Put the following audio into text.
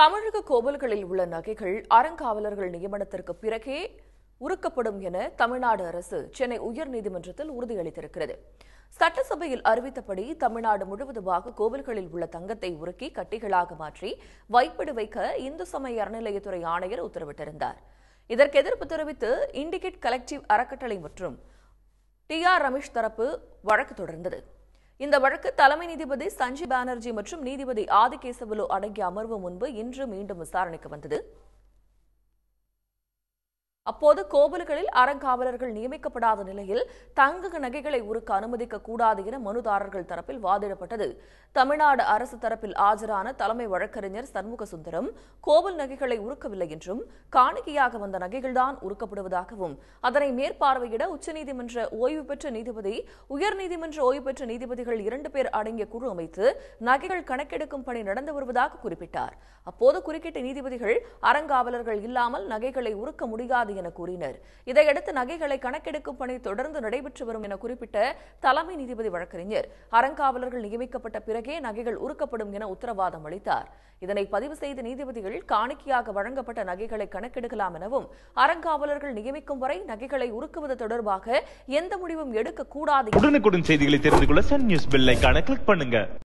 தமிழக கோவில்களில் உள்ள நகைகள் அறங்காவலர்கள் நியமனத்திற்கு பிறகே உருக்கப்படும் என தமிழ்நாடு அரசு சென்னை உயர்நீதிமன்றத்தில் உறுதியளித்திருக்கிறது சட்டசபையில் அறிவித்தபடி தமிழ்நாடு முழுவதுமாக கோவில்களில் உள்ள தங்கத்தை உருக்கி கட்டிகளாக மாற்றி வைப்பிடு வைக்க இந்து சமய அறநிலையத்துறை ஆணையர் உத்தரவிட்டிருந்தார் இதற்கு எதிர்ப்பு தெரிவித்து இண்டிகேட் கலெக்டிவ் அறக்கட்டளை மற்றும் டி ஆர் ரமேஷ் தரப்பு வழக்கு தொடர்ந்தது இந்த வழக்கு தலைமை நீதிபதி சஞ்சீவ் பானர்ஜி மற்றும் நீதிபதி ஆதிகேசவலு அடங்கிய அமர்வு முன்பு இன்று மீண்டும் விசாரணைக்கு வந்தது அப்போது கோவில்களில் அறங்காவலர்கள் நியமிக்கப்படாத நிலையில் தங்க நகைகளை உருக்க அனுமதிக்க கூடாது என மனுதாரர்கள் தரப்பில் வாதிடப்பட்டது தமிழ்நாடு அரசு தரப்பில் ஆஜரான தலைமை வழக்கறிஞர் சண்முக சுந்தரம் கோவில் நகைகளை உருக்கவில்லை என்றும் காணிக்கையாக வந்த நகைகள்தான் உருக்கப்படுவதாகவும் அதனை மேற்பார்வையிட உச்சநீதிமன்ற ஓய்வு பெற்ற நீதிபதி உயர்நீதிமன்ற ஓய்வு பெற்ற நீதிபதிகள் இரண்டு பேர் அடங்கிய குழு அமைத்து நகைகள் கணக்கெடுக்கும் பணி நடந்து வருவதாக குறிப்பிட்டார் அப்போது குறுக்கிட்ட நீதிபதிகள் அறங்காவலர்கள் இல்லாமல் நகைகளை உருக்க முடியாது என கூறினர் இதையடுத்து நகைகளை கணக்கெடுக்கும் பணி தொடர்ந்து நடைபெற்று வரும் என குறிப்பிட்ட தலைமை நீதிபதி வழக்கறிஞர் அறங்காவலர்கள் நியமிக்கப்பட்ட பிறகே நகைகள் உருக்கப்படும் என உத்தரவாதம் அளித்தார் இதனை பதிவு செய்த நீதிபதிகள் காணிக்கையாக வழங்கப்பட்ட நகைகளை கணக்கெடுக்கலாம் எனவும் அறங்காவலர்கள் நியமிக்கும் வரை நகைகளை உருக்குவது தொடர்பாக எந்த முடிவும் எடுக்கக்கூடாது உடனுக்குடன் செய்திகளை தெரிந்து கொள்ள சன் நியூஸ் பெல் ஐகானை கிளிக் பண்ணுங்க